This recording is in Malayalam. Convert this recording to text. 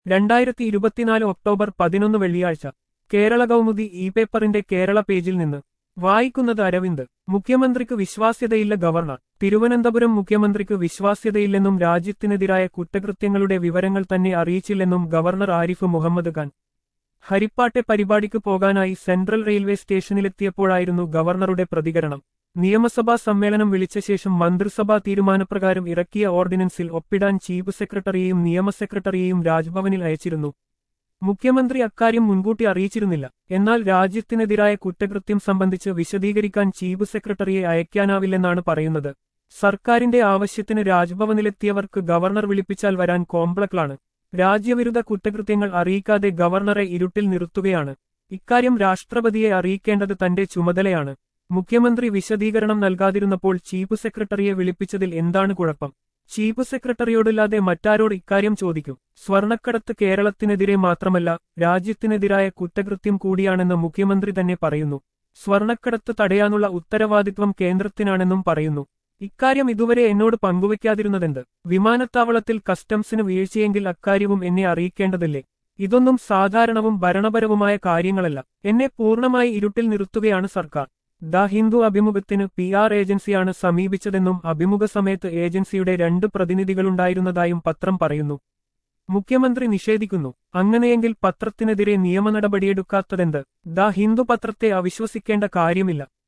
രണ്ടായിരത്തി ഇരുപത്തിനാല് ഒക്ടോബർ പതിനൊന്ന് വെള്ളിയാഴ്ച കേരള കൗമുദി ഇ പേപ്പറിന്റെ കേരള പേജിൽ നിന്ന് വായിക്കുന്നത് അരവിന്ദ് മുഖ്യമന്ത്രിക്ക് വിശ്വാസ്യതയില്ല ഗവർണർ തിരുവനന്തപുരം മുഖ്യമന്ത്രിക്ക് വിശ്വാസ്യതയില്ലെന്നും രാജ്യത്തിനെതിരായ കുറ്റകൃത്യങ്ങളുടെ വിവരങ്ങൾ തന്നെ അറിയിച്ചില്ലെന്നും ഗവർണർ ആരിഫ് മുഹമ്മദ് ഖാൻ ഹരിപ്പാട്ടെ പരിപാടിക്ക് പോകാനായി സെൻട്രൽ റെയിൽവേ സ്റ്റേഷനിലെത്തിയപ്പോഴായിരുന്നു ഗവർണറുടെ പ്രതികരണം നിയമസഭാ സമ്മേളനം വിളിച്ച ശേഷം മന്ത്രിസഭാ തീരുമാനപ്രകാരം ഇറക്കിയ ഓർഡിനൻസിൽ ഒപ്പിടാൻ ചീഫ് സെക്രട്ടറിയെയും നിയമ സെക്രട്ടറിയെയും രാജ്ഭവനിൽ അയച്ചിരുന്നു മുഖ്യമന്ത്രി അക്കാര്യം മുൻകൂട്ടി അറിയിച്ചിരുന്നില്ല എന്നാൽ രാജ്യത്തിനെതിരായ കുറ്റകൃത്യം സംബന്ധിച്ച് വിശദീകരിക്കാൻ ചീഫ് സെക്രട്ടറിയെ അയക്കാനാവില്ലെന്നാണ് പറയുന്നത് സർക്കാരിന്റെ ആവശ്യത്തിന് രാജ്ഭവനിലെത്തിയവർക്ക് ഗവർണർ വിളിപ്പിച്ചാൽ വരാൻ കോംപ്ലക്ലാണ് രാജ്യവിരുദ്ധ കുറ്റകൃത്യങ്ങൾ അറിയിക്കാതെ ഗവർണറെ ഇരുട്ടിൽ നിർത്തുകയാണ് ഇക്കാര്യം രാഷ്ട്രപതിയെ അറിയിക്കേണ്ടത് തന്റെ ചുമതലയാണ് മുഖ്യമന്ത്രി വിശദീകരണം നൽകാതിരുന്നപ്പോൾ ചീഫ് സെക്രട്ടറിയെ വിളിപ്പിച്ചതിൽ എന്താണ് കുഴപ്പം ചീഫ് സെക്രട്ടറിയോടല്ലാതെ മറ്റാരോട് ഇക്കാര്യം ചോദിക്കും സ്വർണക്കടത്ത് കേരളത്തിനെതിരെ മാത്രമല്ല രാജ്യത്തിനെതിരായ കുറ്റകൃത്യം കൂടിയാണെന്ന് മുഖ്യമന്ത്രി തന്നെ പറയുന്നു സ്വർണക്കടത്ത് തടയാനുള്ള ഉത്തരവാദിത്വം കേന്ദ്രത്തിനാണെന്നും പറയുന്നു ഇക്കാര്യം ഇതുവരെ എന്നോട് പങ്കുവയ്ക്കാതിരുന്നതെന്ത് വിമാനത്താവളത്തിൽ കസ്റ്റംസിന് വീഴ്ചയെങ്കിൽ അക്കാര്യവും എന്നെ അറിയിക്കേണ്ടതില്ലേ ഇതൊന്നും സാധാരണവും ഭരണപരവുമായ കാര്യങ്ങളല്ല എന്നെ പൂർണ്ണമായി ഇരുട്ടിൽ നിർത്തുകയാണ് സർക്കാർ ദ ഹിന്ദു അഭിമുഖത്തിന് പി ആർ ഏജൻസിയാണ് സമീപിച്ചതെന്നും അഭിമുഖ സമയത്ത് ഏജൻസിയുടെ രണ്ട് പ്രതിനിധികളുണ്ടായിരുന്നതായും പത്രം പറയുന്നു മുഖ്യമന്ത്രി നിഷേധിക്കുന്നു അങ്ങനെയെങ്കിൽ പത്രത്തിനെതിരെ നിയമ നടപടിയെടുക്കാത്തതെന്ത് ദ ഹിന്ദു പത്രത്തെ അവിശ്വസിക്കേണ്ട കാര്യമില്ല